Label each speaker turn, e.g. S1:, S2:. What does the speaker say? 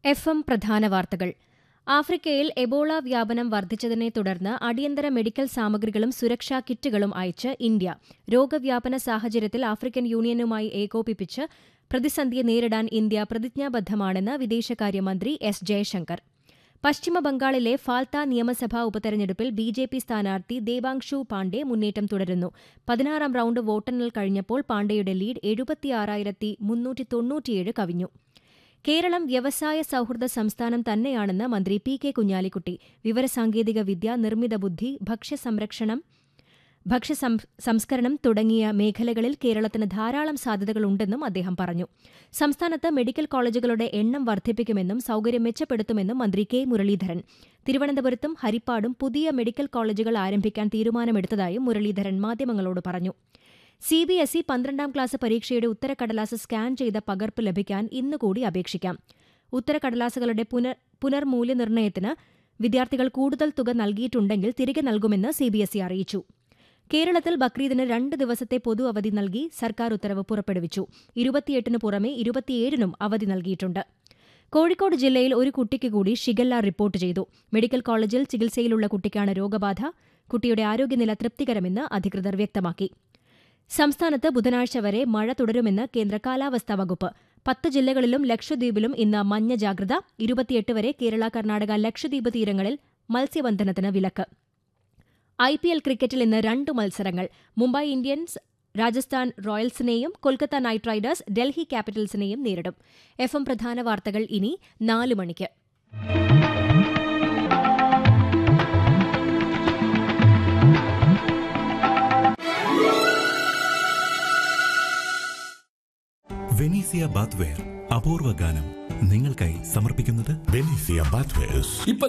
S1: F M പ്രധാന വാർത്തകൾ ആഫ്രിക്കയിൽ എബോള വ്യാപനം വർദ്ധിച്ചതിനെ തുടർന്ന് അടിയന്തര മെഡിക്കൽ സാമഗ്രികളും സുരക്ഷാ കിറ്റുകളും അയച്ച് ഇന്ത്യ രോഗവ്യാപന സാഹചര്യത്തിൽ ആഫ്രിക്കൻ യൂണിയനുമായി ഏകോപിപ്പിച്ച് പ്രതിസന്ധിയെ നേരിടാൻ ഇന്ത്യ പ്രതിജ്ഞാബദ്ധമാണെന്ന് വിദേശകാര്യമന്ത്രി എസ് ജയശങ്കർ പശ്ചിമബംഗാളിലെ ഫാൽത്ത നിയമസഭാ ഉപതെരഞ്ഞെടുപ്പിൽ ബി ജെ പി സ്ഥാനാർത്ഥി ദേവാങ്ഷു പാണ്ഡെ മുന്നേറ്റം തുടരുന്നു പതിനാറാം റൌണ്ട് വോട്ടെണ്ണൽ കഴിഞ്ഞപ്പോൾ പാണ്ഡെയുടെ ലീഡ് എഴുപത്തിയാറായിരത്തി മുന്നൂറ്റി തൊണ്ണൂറ്റിയേഴ് കവിഞ്ഞു കേരളം വ്യവസായ സൌഹൃദ സംസ്ഥാനം തന്നെയാണെന്ന് മന്ത്രി പി കെ കുഞ്ഞാലിക്കുട്ടി വിവരസാങ്കേതിക വിദ്യ നിർമ്മിത ബുദ്ധി ഭക്ഷ്യസംരക്ഷണം ഭക്ഷ്യസംസ്കരണം തുടങ്ങിയ മേഖലകളിൽ കേരളത്തിന് ധാരാളം സാധ്യതകളുണ്ടെന്നും അദ്ദേഹം പറഞ്ഞു സംസ്ഥാനത്ത് മെഡിക്കൽ കോളേജുകളുടെ എണ്ണം വർദ്ധിപ്പിക്കുമെന്നും സൌകര്യം മെച്ചപ്പെടുത്തുമെന്നും മന്ത്രി കെ മുരളീധരൻ തിരുവനന്തപുരത്തും ഹരിപ്പാടും പുതിയ മെഡിക്കൽ കോളേജുകൾ ആരംഭിക്കാൻ തീരുമാനമെടുത്തതായും മുരളീധരൻ മാധ്യമങ്ങളോട് പറഞ്ഞു സി ബി എസ് ഇ പന്ത്രണ്ടാം ക്ലാസ് പരീക്ഷയുടെ ഉത്തരക്കടലാസ് സ്കാൻ ചെയ്ത പകർപ്പ് ലഭിക്കാൻ ഇന്നുകൂടി അപേക്ഷിക്കാം ഉത്തരക്കടലാസുകളുടെ പുനർ പുനർമൂല്യനിർണ്ണയത്തിന് വിദ്യാർത്ഥികൾ കൂടുതൽ തുക നൽകിയിട്ടുണ്ടെങ്കിൽ തിരികെ നൽകുമെന്ന് സി ബി എസ് ഇ അറിയിച്ചു കേരളത്തിൽ ബക്രീദിന് രണ്ട് ദിവസത്തെ പൊതു അവധി നൽകി സർക്കാർ ഉത്തരവ് പുറപ്പെടുവിച്ചു ഇരുപത്തിയെട്ടിന് പുറമെ ഇരുപത്തിയേഴിനും അവധി നൽകിയിട്ടുണ്ട് കോഴിക്കോട് ജില്ലയിൽ ഒരു കുട്ടിക്ക് കൂടി ഷിഗല്ല റിപ്പോർട്ട് ചെയ്തു മെഡിക്കൽ കോളേജിൽ ചികിത്സയിലുള്ള കുട്ടിക്കാണ് രോഗബാധ കുട്ടിയുടെ ആരോഗ്യനില തൃപ്തികരമെന്ന് അധികൃതർ വ്യക്തമാക്കി സംസ്ഥാനത്ത് ബുധനാഴ്ച വരെ മഴ തുടരുമെന്ന് കേന്ദ്ര കാലാവസ്ഥാ വകുപ്പ് പത്ത് ജില്ലകളിലും ലക്ഷദ്വീപിലും ഇന്ന് മഞ്ഞ ജാഗ്രത ഇരുപത്തിയെട്ട് വരെ കേരള കർണാടക ലക്ഷദ്വീപ് തീരങ്ങളിൽ മത്സ്യബന്ധനത്തിന് വിലക്ക് ഐ പി എൽ ക്രിക്കറ്റിൽ ഇന്ന് രണ്ട് മത്സരങ്ങൾ മുംബൈ ഇന്ത്യൻസ് രാജസ്ഥാൻ റോയൽസിനെയും കൊൽക്കത്ത നൈറ്റ് റൈഡേഴ്സ് ഡൽഹി ക്യാപിറ്റൽസിനെയും നേരിടും എഫ് എം പ്രധാന വാർത്തകൾ ഇനി നാല് മണിക്ക്
S2: വെനീസിയ ബാത്ത്വെയർ അപൂർവ ഗാനം നിങ്ങൾക്കായി സമർപ്പിക്കുന്നത്
S3: Benicia Bathwares.
S4: ഇപ്പൊ